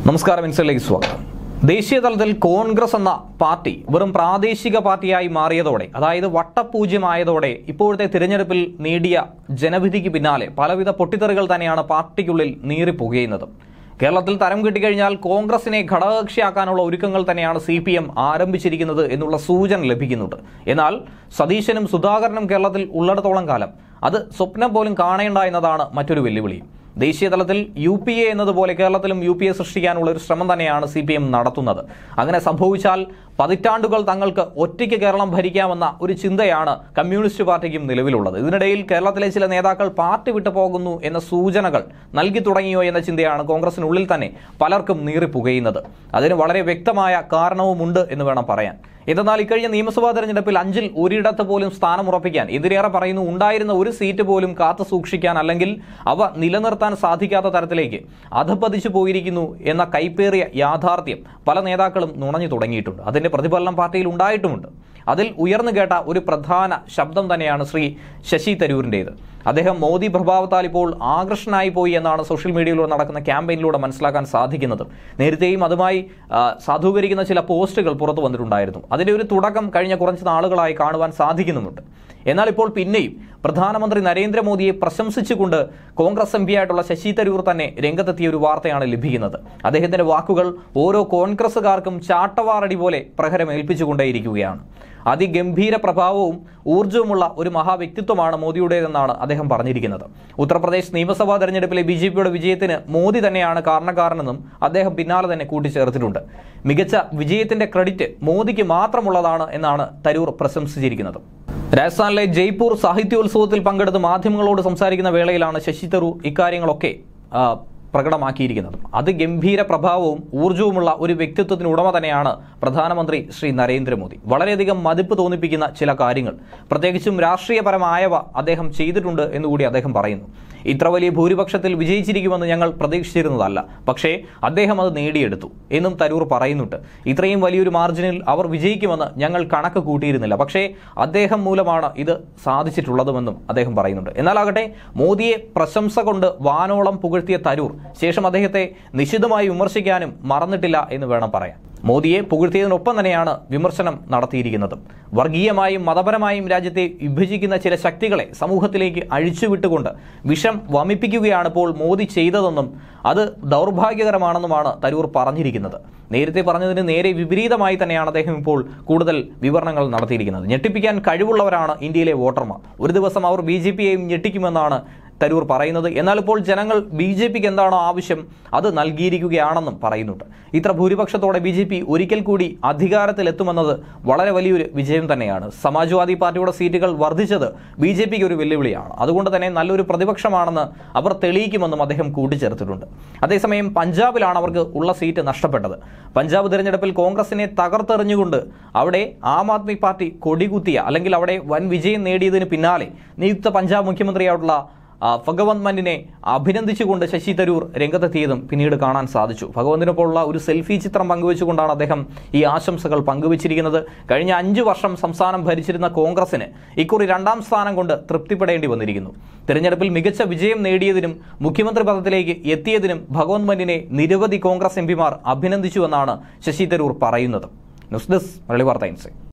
നമസ്കാരം ഇൻസൈഡിലേക്ക് സ്വാഗതം ദേശീയ തലത്തിൽ കോൺഗ്രസ് എന്ന പാർട്ടി വെറും പ്രാദേശിക പാർട്ടിയായി മാറിയതോടെ അതായത് വട്ടപൂജ്യമായതോടെ ഇപ്പോഴത്തെ തിരഞ്ഞെടുപ്പിൽ നേടിയ ജനവിധിക്ക് പിന്നാലെ പലവിധ പൊട്ടിത്തെറികൾ തന്നെയാണ് പാർട്ടിക്കുള്ളിൽ നീറിപ്പുകയുന്നത് കേരളത്തിൽ തരം കിട്ടിക്കഴിഞ്ഞാൽ കോൺഗ്രസിനെ ഘടകകക്ഷിയാക്കാനുള്ള ഒരുക്കങ്ങൾ തന്നെയാണ് സി പി എം ആരംഭിച്ചിരിക്കുന്നത് എന്നുള്ള സൂചന ലഭിക്കുന്നുണ്ട് എന്നാൽ സതീശനും സുധാകരനും കേരളത്തിൽ ഉള്ളിടത്തോളം കാലം അത് സ്വപ്നം പോലും കാണേണ്ട എന്നതാണ് മറ്റൊരു വെല്ലുവിളി ദേശീയ തലത്തിൽ യു പി എ എന്നതുപോലെ കേരളത്തിലും യു പി എ സൃഷ്ടിക്കാനുള്ള ഒരു ശ്രമം തന്നെയാണ് സി പി എം നടത്തുന്നത് അങ്ങനെ സംഭവിച്ചാൽ പതിറ്റാണ്ടുകൾ തങ്ങൾക്ക് ഒറ്റയ്ക്ക് കേരളം ഭരിക്കാമെന്ന ഒരു ചിന്തയാണ് കമ്മ്യൂണിസ്റ്റ് പാർട്ടിക്കും നിലവിലുള്ളത് ഇതിനിടയിൽ കേരളത്തിലെ ചില നേതാക്കൾ പാർട്ടി വിട്ടു പോകുന്നു എന്ന സൂചനകൾ നൽകി തുടങ്ങിയോ എന്ന ചിന്തയാണ് കോൺഗ്രസിനുള്ളിൽ തന്നെ പലർക്കും നീറിപ്പുകയുന്നത് അതിന് വളരെ വ്യക്തമായ കാരണവുമുണ്ട് എന്ന് വേണം പറയാൻ എന്നാൽ ഇക്കഴിഞ്ഞ നിയമസഭാ തെരഞ്ഞെടുപ്പിൽ അഞ്ചിൽ ഒരിടത്ത് പോലും സ്ഥാനമുറപ്പിക്കാൻ ഇതിനേറെ പറയുന്നു ഉണ്ടായിരുന്ന ഒരു സീറ്റ് പോലും കാത്തു സൂക്ഷിക്കാൻ അല്ലെങ്കിൽ അവ നിലനിർത്താൻ സാധിക്കാത്ത തരത്തിലേക്ക് അധപ്പതിച്ചു പോയിരിക്കുന്നു എന്ന കൈപ്പേറിയ യാഥാർത്ഥ്യം പല നേതാക്കളും നുണഞ്ഞു തുടങ്ങിയിട്ടുണ്ട് അതിന്റെ പ്രതിഫലനം പാർട്ടിയിൽ ഉണ്ടായിട്ടുമുണ്ട് അതിൽ ഉയർന്നു കേട്ട ഒരു പ്രധാന ശബ്ദം തന്നെയാണ് ശ്രീ ശശി തരൂരിൻ്റേത് അദ്ദേഹം മോദി പ്രഭാവത്താൽ ഇപ്പോൾ ആകർഷനായി പോയി എന്നാണ് സോഷ്യൽ മീഡിയയിലൂടെ നടക്കുന്ന ക്യാമ്പയിനിലൂടെ മനസ്സിലാക്കാൻ സാധിക്കുന്നത് നേരത്തെയും അതുമായി ആ, സാധൂകരിക്കുന്ന ചില പോസ്റ്റുകൾ പുറത്തു വന്നിട്ടുണ്ടായിരുന്നു അതിന്റെ ഒരു തുടക്കം കഴിഞ്ഞ കുറച്ച് നാളുകളായി കാണുവാൻ സാധിക്കുന്നുമുണ്ട് എന്നാൽ ഇപ്പോൾ പിന്നെയും പ്രധാനമന്ത്രി നരേന്ദ്രമോദിയെ പ്രശംസിച്ചുകൊണ്ട് കോൺഗ്രസ് എം ആയിട്ടുള്ള ശശി തരൂർ തന്നെ രംഗത്തെത്തിയ ഒരു വാർത്തയാണ് ലഭിക്കുന്നത് അദ്ദേഹത്തിന്റെ വാക്കുകൾ ഓരോ കോൺഗ്രസുകാർക്കും ചാട്ടവാറടി പോലെ പ്രഹരമേൽപ്പിച്ചുകൊണ്ടേയിരിക്കുകയാണ് അതിഗംഭീര പ്രഭാവവും ഊർജ്ജവുമുള്ള ഒരു മഹാവ്യക്തിത്വമാണ് മോദിയുടേതെന്നാണ് അദ്ദേഹം പറഞ്ഞിരിക്കുന്നത് ഉത്തർപ്രദേശ് നിയമസഭാ തെരഞ്ഞെടുപ്പിലെ ബി ജെ പിയുടെ വിജയത്തിന് മോദി തന്നെയാണ് കാരണക്കാരനെന്നും അദ്ദേഹം പിന്നാലെ തന്നെ കൂട്ടിച്ചേർത്തിട്ടുണ്ട് മികച്ച വിജയത്തിന്റെ ക്രെഡിറ്റ് മോദിക്ക് മാത്രമുള്ളതാണ് എന്നാണ് തരൂർ പ്രശംസിച്ചിരിക്കുന്നത് രാജസ്ഥാനിലെ ജയ്പൂർ സാഹിത്യോത്സവത്തിൽ പങ്കെടുത്ത് മാധ്യമങ്ങളോട് സംസാരിക്കുന്ന വേളയിലാണ് ശശി തരൂർ ഇക്കാര്യങ്ങളൊക്കെ ആ, പ്രകടമാക്കിയിരിക്കുന്നത് അതിഗംഭീര പ്രഭാവവും ഊർജവുമുള്ള ഒരു വ്യക്തിത്വത്തിന് ഉടമ തന്നെയാണ് പ്രധാനമന്ത്രി ശ്രീ നരേന്ദ്രമോദി വളരെയധികം മതിപ്പ് തോന്നിപ്പിക്കുന്ന ചില കാര്യങ്ങൾ പ്രത്യേകിച്ചും രാഷ്ട്രീയപരമായവ അദ്ദേഹം ചെയ്തിട്ടുണ്ട് എന്നുകൂടി അദ്ദേഹം പറയുന്നു ഇത്ര വലിയ ഭൂരിപക്ഷത്തിൽ വിജയിച്ചിരിക്കുമെന്ന് ഞങ്ങൾ പ്രതീക്ഷിച്ചിരുന്നതല്ല പക്ഷേ അദ്ദേഹം അത് നേടിയെടുത്തു എന്നും തരൂർ പറയുന്നുണ്ട് ഇത്രയും വലിയൊരു മാർജിനിൽ അവർ വിജയിക്കുമെന്ന് ഞങ്ങൾ കണക്ക് കൂട്ടിയിരുന്നില്ല പക്ഷേ അദ്ദേഹം മൂലമാണ് ഇത് സാധിച്ചിട്ടുള്ളതുമെന്നും അദ്ദേഹം പറയുന്നുണ്ട് എന്നാലാകട്ടെ മോദിയെ പ്രശംസ കൊണ്ട് വാനോളം പുകഴ്ത്തിയ തരൂർ ശേഷം അദ്ദേഹത്തെ നിശിതമായി വിമർശിക്കാനും മറന്നിട്ടില്ല എന്ന് വേണം പറയാൻ മോദിയെ പുകഴ്ത്തിയതിനൊപ്പം തന്നെയാണ് വിമർശനം നടത്തിയിരിക്കുന്നത് വർഗീയമായും മതപരമായും രാജ്യത്തെ വിഭജിക്കുന്ന ചില ശക്തികളെ സമൂഹത്തിലേക്ക് അഴിച്ചുവിട്ടുകൊണ്ട് വിഷം വമിപ്പിക്കുകയാണ് ഇപ്പോൾ മോദി ചെയ്തതെന്നും അത് ദൗർഭാഗ്യകരമാണെന്നുമാണ് തരൂർ പറഞ്ഞിരിക്കുന്നത് നേരത്തെ പറഞ്ഞതിന് നേരെ വിപരീതമായി തന്നെയാണ് അദ്ദേഹം ഇപ്പോൾ കൂടുതൽ വിവരണങ്ങൾ നടത്തിയിരിക്കുന്നത് ഞെട്ടിപ്പിക്കാൻ കഴിവുള്ളവരാണ് ഇന്ത്യയിലെ വോട്ടർമാർ ഒരു ദിവസം അവർ ബി ജെ പിയെയും ഞെട്ടിക്കുമെന്നാണ് തരൂർ പറയുന്നത് എന്നാൽ ഇപ്പോൾ ജനങ്ങൾ ബി ജെ പിക്ക് എന്താണോ ആവശ്യം അത് നൽകിയിരിക്കുകയാണെന്നും പറയുന്നുണ്ട് ഇത്ര ഭൂരിപക്ഷത്തോടെ ബി ജെ പി ഒരിക്കൽ കൂടി അധികാരത്തിലെത്തുമെന്നത് വളരെ വലിയൊരു വിജയം തന്നെയാണ് സമാജ്വാദി പാർട്ടിയുടെ സീറ്റുകൾ വർദ്ധിച്ചത് ബി ജെ പിക്ക് ഒരു വെല്ലുവിളിയാണ് അതുകൊണ്ട് തന്നെ നല്ലൊരു പ്രതിപക്ഷമാണെന്ന് അവർ തെളിയിക്കുമെന്നും അദ്ദേഹം കൂട്ടിച്ചേർത്തിട്ടുണ്ട് അതേസമയം പഞ്ചാബിലാണ് അവർക്ക് ഉള്ള സീറ്റ് നഷ്ടപ്പെട്ടത് പഞ്ചാബ് തിരഞ്ഞെടുപ്പിൽ കോൺഗ്രസിനെ തകർത്തെറിഞ്ഞുകൊണ്ട് അവിടെ ആം ആദ്മി പാർട്ടി കൊടികുത്തിയ അല്ലെങ്കിൽ അവിടെ വൻ വിജയം നേടിയതിന് പിന്നാലെ നിയുക്ത പഞ്ചാബ് മുഖ്യമന്ത്രിയായിട്ടുള്ള ആ, ഭഗവന്ത് മന്നിനെ അഭിനന്ദിച്ചുകൊണ്ട് ശശി തരൂർ രംഗത്തെത്തിയതും പിന്നീട് കാണാൻ സാധിച്ചു ഭഗവന്തിനൊപ്പമുള്ള ഒരു സെൽഫി ചിത്രം പങ്കുവെച്ചുകൊണ്ടാണ് അദ്ദേഹം ഈ ആശംസകൾ പങ്കുവച്ചിരിക്കുന്നത് കഴിഞ്ഞ അഞ്ചു വർഷം സംസ്ഥാനം ഭരിച്ചിരുന്ന കോൺഗ്രസിന് ഇക്കുറി രണ്ടാം സ്ഥാനം കൊണ്ട് തൃപ്തിപ്പെടേണ്ടി വന്നിരിക്കുന്നു തിരഞ്ഞെടുപ്പിൽ മികച്ച വിജയം നേടിയതിനും മുഖ്യമന്ത്രി പദത്തിലേക്ക് എത്തിയതിനും ഭഗവന്ത് മന്നിനെ നിരവധി കോൺഗ്രസ് എം പിമാർ അഭിനന്ദിച്ചുവെന്നാണ് ശശി തരൂർ പറയുന്നത് ന്യൂസ് ഡെസ്ക് മലയാളി വാർത്ത ഇൻസൈറ്റ്